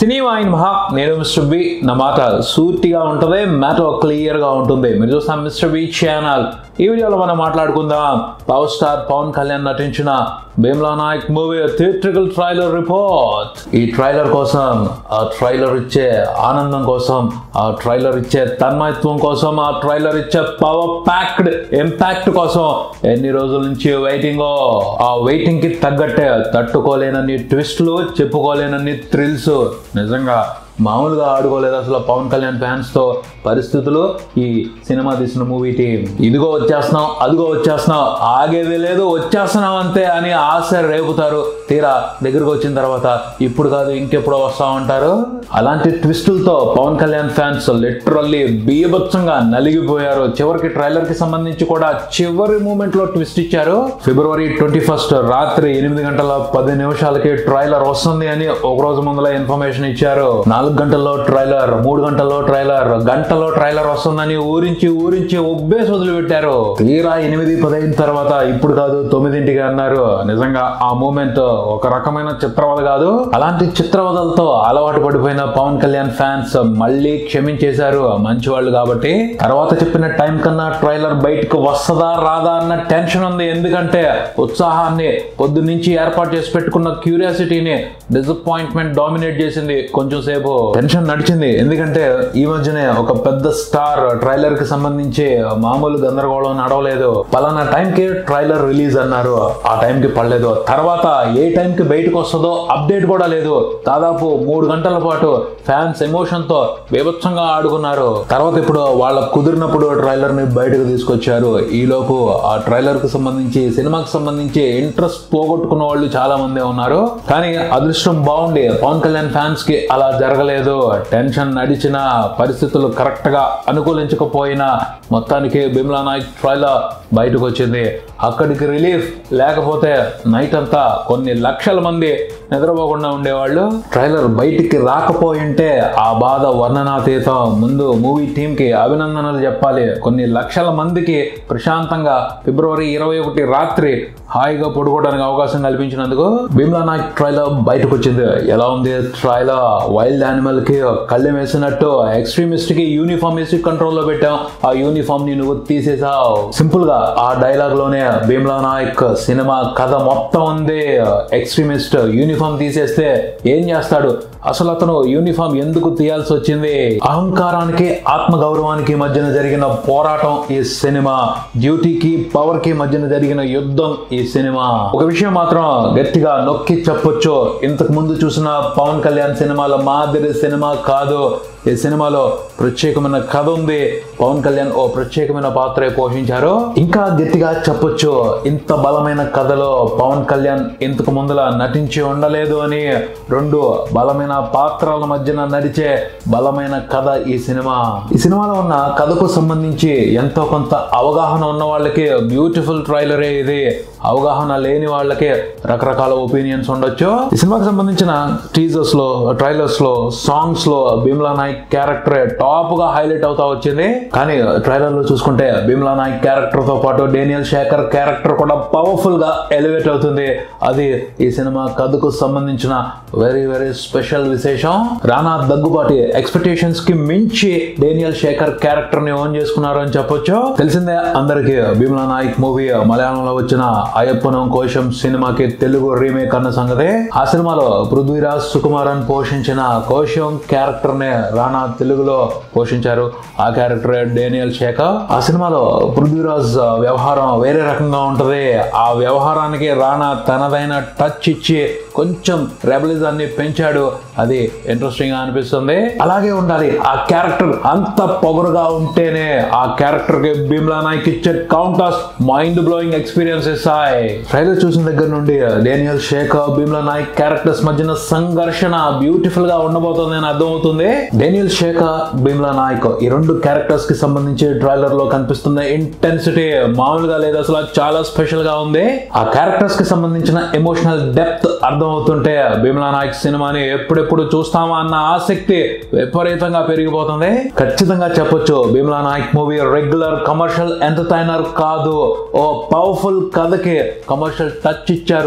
సినీ vine మహా నేను mister B నా మాట సూటిగా ఉంటుంది మ్యాటర్ క్లియర్ గా ఉంటుంది మీరు చూస్తాం మిస్టర్ బి ఛానల్ ఈ వీడియోలో మనం మాట్లాడుకుందాం పవర్ స్టార్ పవన్ కళ్యాణ్ నటించిన Bheemla Nayak movie theatrical trailer report ఈ ట్రైలర్ కోసం ఆ ట్రైలర్ ఇచ్చే ఆనందం కోసం ఆ ట్రైలర్ ఇచ్చే తన్మయత్వం కోసం ఆ ట్రైలర్ ఇచ్చే పవర్ ప్యాక్డ్ ఇంపాక్ట్ కోసం ఎన్ని రోజుల నుంచి వెయిటింగ్ ఆ వెయిటింగ్ కి తగ్గట్టే తట్టుకోలేనన్ని ట్విస్ట్లు చెప్పుకోలేనన్ని థ్రిల్స్ నిజంగా మామూలుగా ఆడుకోలేదు అసలు పవన్ కళ్యాణ్ ఫ్యాన్స్ తో పరిస్థితులు ఈ సినిమా తీసిన మూవీ టీం ఇదిగో వచ్చేస్తున్నాం అదిగో వచ్చేస్తున్నాం ఆగేది లేదు వచ్చేస్తున్నాం అంతే అని ఆశ రేపుతారు తీరా దగ్గరకు వచ్చిన తర్వాత ఇప్పుడు కాదు ఇంకెప్పుడు వస్తా ఉంటారు అలాంటి ట్విస్టులతో పవన్ కళ్యాణ్ ఫ్యాన్స్ లిటరల్లీ బీభత్సంగా నలిగిపోయారు చివరికి ట్రైలర్ కి సంబంధించి కూడా చివరి మూమెంట్ లో ట్విస్ట్ ఇచ్చారు ఫిబ్రవరి ట్వంటీ ఫస్ట్ రాత్రి ఎనిమిది గంటల పది నిమిషాలకి ట్రైలర్ వస్తుంది అని ఒక రోజు ముందుల ఇన్ఫర్మేషన్ ఇచ్చారు నాలుగు గంటల్లో ట్రైలర్ మూడు గంటల్లో ట్రైలర్ గంటలో ట్రైలర్ వస్తుందని ఊరించి ఊరించి ఒబ్బేసి వదిలిపెట్టారు తీరా ఎనిమిది పదైన తర్వాత ఇప్పుడు కాదు తొమ్మిదింటికి అన్నారు నిజంగా ఆ మూమెంట్ ఒక రకమైన చిత్రవద కాదు అలాంటి చిత్రవదలతో అలవాటు పడిపోయిన పవన్ కళ్యాణ్ ఫ్యాన్స్ మళ్ళీ క్షమించేశారు మంచి వాళ్ళు కాబట్టి తర్వాత చెప్పిన టైం కన్నా ట్రైలర్ బయటకు వస్తుందా రాదా అన్న టెన్షన్ ఉంది ఎందుకంటే ఉత్సాహాన్ని పొద్దు నుంచి ఏర్పాటు చేసి పెట్టుకున్న క్యూరియాసిటీని డిసప్పాయింట్మెంట్ డామినేట్ చేసింది కొంచెం సేపు టెన్షన్ నడిచింది ఎందుకంటే ఈ మధ్యనే ఒక పెద్ద స్టార్ ట్రైలర్ కి సంబంధించి మామూలు గందరగోళం నడవలేదు పలానా టైం కి ట్రైలర్ రిలీజ్ అన్నారు ఆ టైం కి పడలేదు తర్వాత ఏ టైం కి బయటకు వస్తుందో అప్డేట్ కూడా లేదు దాదాపు మూడు గంటల పాటు ఫ్యాన్స్ ఎమోషన్ తో బీభత్సంగా ఆడుకున్నారు తర్వాత ఇప్పుడు వాళ్ళకు కుదిరినప్పుడు ట్రైలర్ ని బయటకు తీసుకొచ్చారు ఈ లోపు ఆ ట్రైలర్ కు సంబంధించి సినిమాకి సంబంధించి ఇంట్రెస్ట్ పోగొట్టుకున్న వాళ్ళు చాలా మంది ఉన్నారు కానీ అదృష్టం బాగుండి పవన్ కళ్యాణ్ ఫ్యాన్స్ కి అలా జరగలేదు టెన్షన్ నడిచిన పరిస్థితులు కరెక్ట్ గా అనుకూలించకపోయినా మొత్తానికి బిమ్లా నాయక్ ట్రైలర్ బయటకు వచ్చింది అక్కడికి రిలీఫ్ లేకపోతే నైట్ అంతా కొన్ని లక్షల మంది నిద్రపోకుండా ఉండేవాళ్ళు ట్రైలర్ బయటికి రాకపోయింటే ఆ బాధ వర్ణనాతీతం ముందు మూవీ టీం కి అభినందనలు చెప్పాలి కొన్ని లక్షల మందికి ప్రశాంతంగా ఫిబ్రవరి ఇరవై ఒకటి రాత్రి హాయిగా పడుకోవడానికి అవకాశం కల్పించినందుకు బిమ్లా నాయక్ ట్రైలర్ బయటకు వచ్చింది ఎలా ఉంది ట్రైలర్ వైల్డ్ యానిమల్ కి కళ్ళెం వేసినట్టు ఎక్స్ట్రీమిస్ట్ కి యూనిఫామ్ వేసి కంట్రోల్లో పెట్టాం ఆ యూనిఫామ్ ని నువ్వు తీసేసావు సింపుల్ గా ఆ డైలాగ్ లోనే భీమ్లా నాయక్ సినిమా కథ మొత్తం ఉంది ఎక్స్ట్రీమిస్ట్ యూనిఫామ్ తీసేస్తే ఏం చేస్తాడు అసలు అతను యూనిఫామ్ ఎందుకు తీయాల్సి వచ్చింది అహంకారానికి ఆత్మ గౌరవానికి మధ్యన జరిగిన పోరాటం ఈ సినిమా డ్యూటీకి పవర్ కి మధ్యన జరిగిన యుద్ధం ఈ సినిమా ఒక విషయం మాత్రం గట్టిగా నొక్కి చెప్పొచ్చు ఇంతకు ముందు చూసిన పవన్ కళ్యాణ్ సినిమాల మాదిరి సినిమా కాదు ఈ సినిమాలో ప్రత్యేకమైన కథ ఉంది పవన్ కళ్యాణ్ ఓ ప్రత్యేకమైన పాత్ర పోషించారు ఇంకా గట్టిగా చెప్పొచ్చు ఇంత బలమైన కథలో పవన్ కళ్యాణ్ ఇంతకు ముందుల నటించి ఉండలేదు అని రెండు బలమైన పాత్రల మధ్యన నడిచే బలమైన కథ ఈ సినిమా ఈ సినిమాలో ఉన్న కథకు సంబంధించి ఎంతో కొంత అవగాహన ఉన్న వాళ్ళకి బ్యూటిఫుల్ ట్రైలరే ఇది అవగాహన లేని వాళ్ళకి రకరకాల ఒపీనియన్స్ ఉండొచ్చు ఈ సినిమాకి సంబంధించిన టీజర్స్ లో ట్రైలర్స్ లో సాంగ్స్ లో భీమ్లా నాయక్ క్యారెక్టర్ టాప్ గా హైలైట్ అవుతా వచ్చింది కానీ ట్రైలర్ లో చూసుకుంటే భీమ్లా నాయక్ క్యారెక్టర్ తో పాటు డేనియల్ శేఖర్ క్యారెక్టర్ కూడా పవర్ఫుల్ గా ఎలివేట్ అవుతుంది అది ఈ సినిమా కథకు సంబంధించిన వెరీ వెరీ స్పెషల్ విశేషం రానా దగ్గుబాటి ఎక్స్పెక్టేషన్స్ కి మించి డేనియల్ శేఖర్ క్యారెక్టర్ ని ఓన్ చేసుకున్నారు అని చెప్పొచ్చు తెలిసిందే అందరికి భీమ్లా నాయక్ మూవీ మలయాళంలో వచ్చిన అయ్యప్పనం కోశం సినిమాకి తెలుగు రీమేక్ అన్న సంగతి ఆ సినిమాలో పృథ్వీరాజ్ సుకుమారన్ పోషించిన కోశం క్యారెక్టర్ ని రానా తెలుగులో పోషించారు ఆ క్యారెక్టర్ డేనియల్ శేఖర్ ఆ సినిమాలో పృథ్వీరాజ్ వ్యవహారం వేరే రకంగా ఉంటది ఆ వ్యవహారానికి రానా తనదైన టచ్ ఇచ్చి కొంచెం రెబలిజాన్ని పెంచాడు అది ఇంట్రెస్టింగ్ గా అనిపిస్తుంది అలాగే ఉండాలి ఆ క్యారెక్టర్ అంత పొగరుగా ఉంటేనే ఆ క్యారెక్టర్ కి భీమ్లా నాయక్ ఇచ్చే కౌంటర్స్ మైండ్ బ్లోయింగ్ ఎక్స్పీరియన్స్ ఇస్తాయి ట్రైలర్ చూసిన దగ్గర నుండి డేనియల్ శేఖర్ భీమ్లా నాయక్ క్యారెక్టర్స్ మధ్యన సంఘర్షణ బ్యూటిఫుల్ గా ఉండబోతుంది అని అర్థమవుతుంది డేనియల్ శేఖర్ భీమ్లా నాయక్ ఈ రెండు క్యారెక్టర్స్ కి సంబంధించి ట్రైలర్ లో కనిపిస్తున్న ఇంటెన్సిటీ మామూలుగా లేదు అసలు చాలా స్పెషల్ గా ఉంది ఆ క్యారెక్టర్స్ కి సంబంధించిన ఎమోషనల్ డెప్త్ అర్థమవుతుంటే భీమ్లా నాయక్ సినిమాని ఎప్పుడెప్పుడు చూస్తామా అన్న ఆసక్తి విపరీతంగా పెరిగిపోతుంది ఖచ్చితంగా చెప్పొచ్చు Bheemla Nayak movie regular commercial entertainer కాదు ఓ పవర్ఫుల్ కథకి కమర్షియల్ టచ్ ఇచ్చారు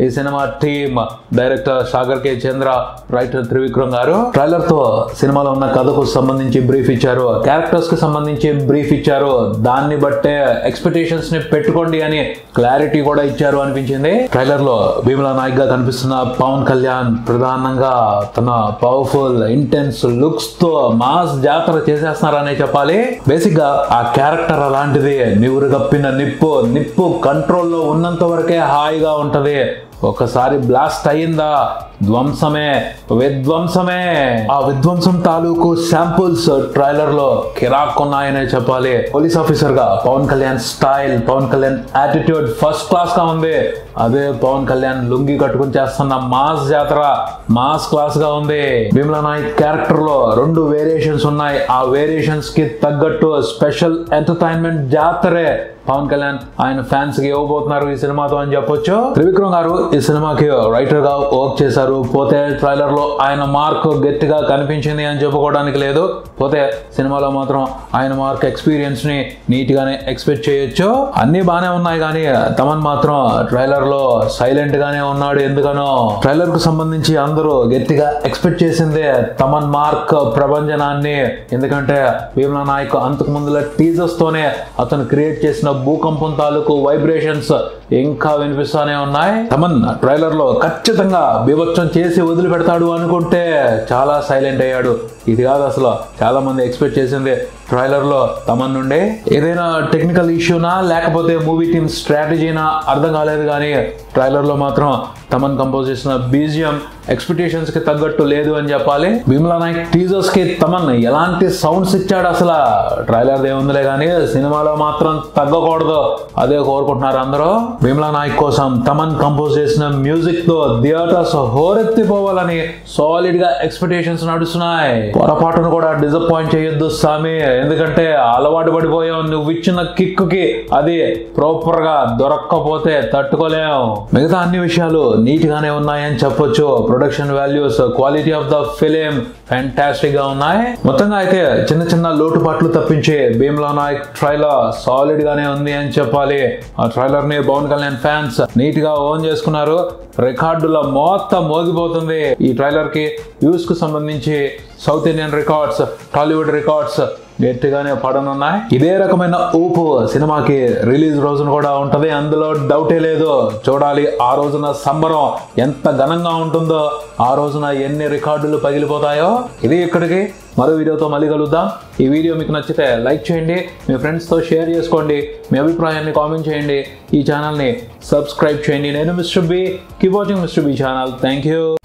ఈ సినిమా team director Sagar K Chandra writer Trivikram గారు ట్రైలర్ తో సినిమాలో ఉన్న కథకు సంబంధించి బ్రీఫ్ ఇచ్చారు క్యారెక్టర్స్ కి సంబంధించి బ్రీఫ్ ఇచ్చారు దాన్ని బట్టే ఎక్స్పెక్టేషన్స్ ని పెట్టుకోండి అని క్లారిటీ కూడా ఇచ్చారు అనిపించింది ట్రైలర్ లో భీమలా నాయక్ గా కనిపిస్తున్న పవన్ కళ్యాణ్ ప్రధానంగా తన పవర్ఫుల్ ఇంటెన్స్ లుక్స్ తో మాస్ జాతర చేసేస్తున్నారనే చెప్పాలి బేసిక్ గా ఆ క్యారెక్టర్ అలాంటిది నివురు కప్పిన నిప్పు నిప్పు కంట్రోల్లో ఉన్నంత వరకే హాయిగా ఉంటది ఒకసారి బ్లాస్ట్ అయ్యిందా ధ్వంసమే విధ్వంసమే ఆ విధ్వంసం తాలూకు శాంపుల్స్ ట్రైలర్ లో కిరాక్ ఉన్నాయనే చెప్పాలి పోలీస్ ఆఫీసర్ గా Pawan Kalyan style Pawan Kalyan attitude first class గా ఉంది అదే పవన్ కళ్యాణ్ లుంగి కట్టుకుని చేస్తున్న మాస్ జాతర మాస్ క్లాస్ గా ఉంది భీమ్లా నాయక్ క్యారెక్టర్ లో రెండు వేరియేషన్స్ ఉన్నాయి ఆ వేరియేషన్స్ కి తగ్గట్టు స్పెషల్ ఎంటర్టైన్మెంట్ జాతరే పవన్ కళ్యాణ్ ఆయన ఫ్యాన్స్ కి ఇవ్వబోతున్నారు ఈ సినిమాతో అని చెప్పొచ్చు త్రివిక్రమ్ గారు ఈ సినిమాకి రైటర్ గా వర్క్ చేశారు పోతే ట్రైలర్ లో ఆయన మార్క్ గట్టిగా కనిపించింది అని చెప్పుకోవడానికి లేదు పోతే సినిమాలో మాత్రం ఆయన మార్క్ ఎక్స్పీరియన్స్ ని నీట్ గానే ఎక్స్పెక్ట్ చేయొచ్చు అన్ని బానే ఉన్నాయి కానీ తమన్ మాత్రం ట్రైలర్ లో సైలెంట్ గానే ఉన్నాడు ఎందుకనో ట్రైలర్ కు సంబంధించి అందరూ గట్టిగా ఎక్స్పెక్ట్ చేసిందే తమన్ మార్క్ ప్రభంజనాన్ని ఎందుకంటే భీమ్లా నాయక్ అంతకు ముందుల టీజర్స్ తోనే అతను క్రియేట్ చేసిన భూకంపం తాలూకు వైబ్రేషన్స్ ఇంకా వినిపిస్తానే ఉన్నాయి తమన్ ట్రైలర్ లో ఖచ్చితంగా బీభత్సం చేసి వదిలిపెడతాడు అనుకుంటే చాలా సైలెంట్ అయ్యాడు ఇది కాదు అసలు చాలా మంది ఎక్స్పెక్ట్ చేసింది ట్రైలర్ లో తమన్ నుండి ఏదైనా టెక్నికల్ ఇష్యూనా లేకపోతే మూవీ టీమ్ స్ట్రాటజీనా అర్థం కాలేదు కానీ ట్రైలర్ లో మాత్రం తమన్ కంపోజ్ చేసిన బీజియం ఎక్స్పెక్టేషన్స్ కి తగ్గట్టు లేదు అని చెప్పాలి భీమ్లా నాయక్ టీజర్స్ కి తమన్ ఎలాంటి సౌండ్స్ ఇచ్చాడు అసలు ట్రైలర్ ఏముందిలే కానీ సినిమాలో మాత్రం తగ్గకూడదు అదే కోరుకుంటున్నారు అందరూ భీమ్లా నాయక్ కోసం తమన్ కంపోజ్ చేసిన మ్యూజిక్ తో థియేటర్స్ హోరెత్తిపోవాలని సాలిడ్ గా ఎక్స్పెక్టేషన్స్ నడుస్తున్నాయి పొరపాటును కూడా డిసప్పాయింట్ చేయొద్దు సామి ఎందుకంటే అలవాటు పడిపోయావు నువ్వు ఇచ్చిన కిక్ కి అది ప్రాపర్ గా దొరక్కపోతే తట్టుకోలేం మిగతా అన్ని విషయాలు నీట్ గానే ఉన్నాయని చెప్పొచ్చు production values quality of the film fantastic గా ఉన్నాయి మొత్తంగా అయితే చిన్న చిన్న లోటుపాట్లు తప్పించి భీమ్లా నాయక్ ట్రైలర్ సాలిడ్ గానే ఉంది అని చెప్పాలి ఆ ట్రైలర్ ని పవన్ కళ్యాణ్ ఫ్యాన్స్ నీట్ గా ఓన్ చేసుకున్నారు రికార్డుల మొత్తం మోగిపోతుంది ఈ ట్రైలర్ కి వ్యూస్ కు సంబంధించి south Indian records Tollywood records గట్టిగానే పడనున్నాయి ఇదే రకమైన ఊపు సినిమాకి రిలీజ్ రోజున కూడా ఉంటది అందులో డౌటే లేదు చూడాలి ఆ రోజున సంబరం ఎంత ఘనంగా ఉంటుందో ఆ రోజున ఎన్ని రికార్డులు పగిలిపోతాయో ఇది ఇక్కడికి మరో వీడియోతో మళ్ళీ కలుద్దాం ఈ వీడియో మీకు నచ్చితే లైక్ చేయండి మీ ఫ్రెండ్స్తో షేర్ చేసుకోండి మీ అభిప్రాయాన్ని కామెంట్ చేయండి ఈ ఛానల్ని సబ్స్క్రైబ్ చేయండి నేను mister B keep watching mister B channel thank you